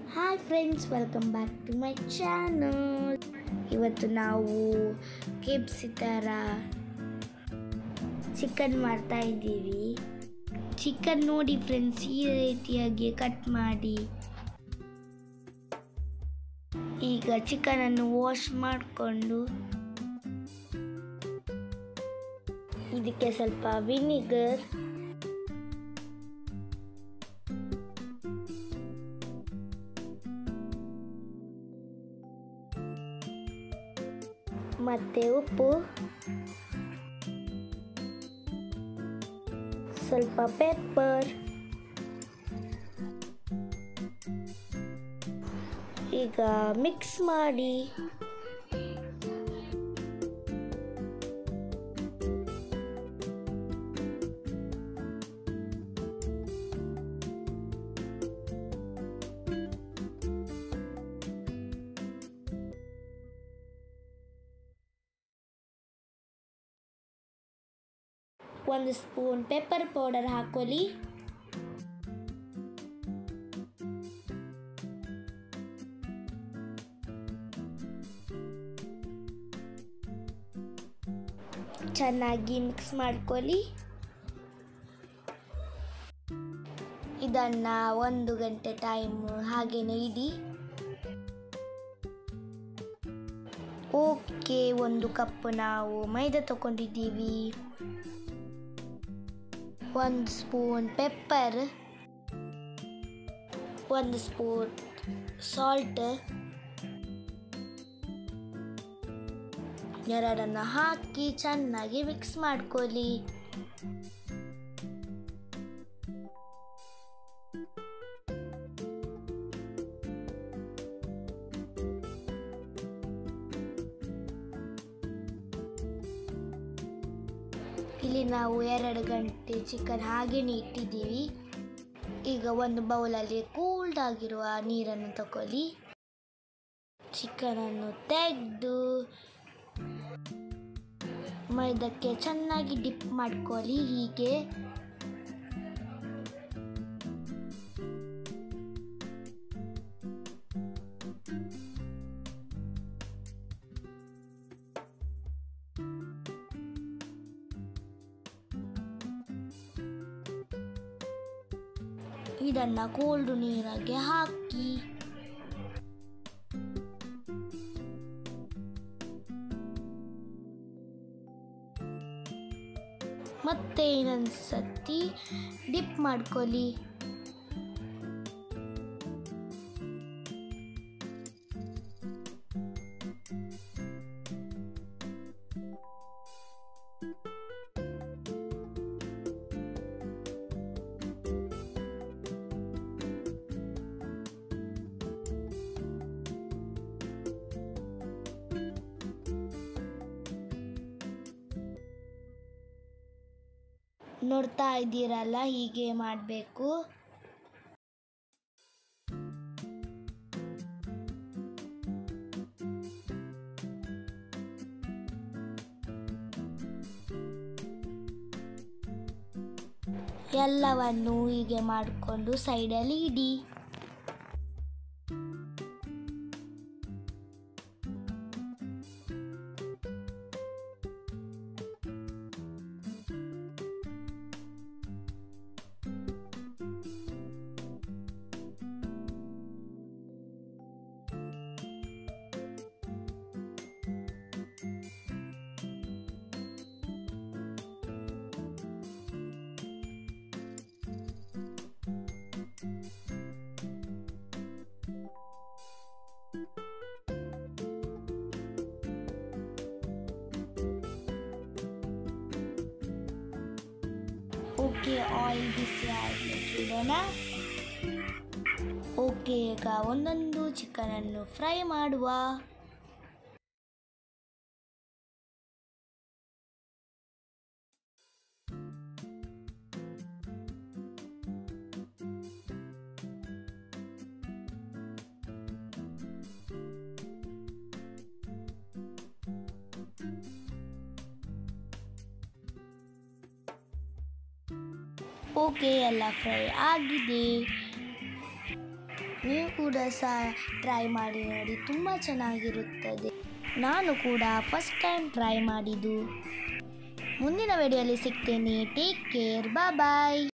hi friends welcome back to my channel ಇವತ್ತು ನಾವು ಕೆಪ್ಸಿ ಥರ ಚಿಕನ್ ಮಾಡ್ತಾ ಇದ್ದೀವಿ ಚಿಕನ್ ನೋಡಿ ಫ್ರೆಂಡ್ಸ್ ಈ ರೀತಿಯಾಗಿ ಕಟ್ ಮಾಡಿ ಈಗ ಚಿಕನನ್ನು ವಾಶ್ ಮಾಡಿಕೊಂಡು ಇದಕ್ಕೆ ಸ್ವಲ್ಪ ವಿನಿಗರ್ ಮತ್ತೆ ಉಪ್ಪು ಸ್ವಲ್ಪ ಪೆಪ್ಪರ್ ಈಗ ಮಿಕ್ಸ್ ಮಾಡಿ ಒಂದು ಸ್ಪೂನ್ ಪೆಪ್ಪರ್ ಪೌಡರ್ ಹಾಕೊಳ್ಳಿ ಚೆನ್ನಾಗಿ ಮಿಕ್ಸ್ ಮಾಡ್ಕೊಳ್ಳಿ ಇದನ್ನ ಒಂದು ಗಂಟೆ ಟೈಮ್ ಹಾಗೇನೆ ಇಡಿ ಓಕೆ ಒಂದು ಕಪ್ ನಾವು ಮೈದಾ ತಗೊಂಡಿದ್ದೀವಿ ಒಂದು ಸ್ಪೂನ್ ಪೆಪ್ಪರ್ ಒಂದು ಸ್ಪೂನ್ ಸಾಲ್ಟ್ ಎರಡನ್ನು ಹಾಕಿ ಚೆನ್ನಾಗಿ ಮಿಕ್ಸ್ ಮಾಡ್ಕೊಳ್ಳಿ ಇಲ್ಲಿ ನಾವು ಎರಡು ಗಂಟೆ ಚಿಕನ್ ಹಾಗೇನೆ ಇಟ್ಟಿದ್ದೀವಿ ಈಗ ಒಂದು ಬೌಲಲ್ಲಿ ಕೂಲ್ಡ್ ಆಗಿರುವ ನೀರನ್ನು ತಗೊಳ್ಳಿ ಚಿಕನನ್ನು ತೆಗೆದು ಮೈದಕ್ಕೆ ಚೆನ್ನಾಗಿ ಡಿಪ್ ಮಾಡ್ಕೊಳ್ಳಿ ಹೀಗೆ ಇದನ್ನ ಕೋಲ್ಡ್ ನೀರಿಗೆ ಹಾಕಿ ಮತ್ತೆ ಇನ್ನೊಂದು ಸತಿ ಡಿಪ್ ಮಾಡ್ಕೊಳ್ಳಿ ನೋಡ್ತಾ ಇದ್ದೀರಲ್ಲ ಹೀಗೆ ಮಾಡಬೇಕು ಎಲ್ಲವನ್ನು ಹೀಗೆ ಮಾಡಿಕೊಂಡು ಸೈಡಲ್ಲಿ ಇಡಿ ಓಕೆ ಆಯಿಲ್ ಬಿಸಿ ಆಗಲಿಕ್ಕೆ ಇಡೋಣ ಓಕೆ ಈಗ ಒಂದೊಂದು ಚಿಕನನ್ನು ಫ್ರೈ ಮಾಡುವ ಓಕೆ ಎಲ್ಲ ಫ್ರೈ ಆಗಿದೆ ನೀವು ಕೂಡ ಸಹ ಟ್ರೈ ಮಾಡಿ ನೋಡಿ ತುಂಬ ಚೆನ್ನಾಗಿರುತ್ತದೆ ನಾನು ಕೂಡ ಫಸ್ಟ್ ಟೈಮ್ ಟ್ರೈ ಮಾಡಿದ್ದು ಮುಂದಿನ ವಿಡಿಯೋಲಿ ಸಿಗ್ತೇನೆ ಟೇಕ್ ಕೇರ್ ಬಾಯ್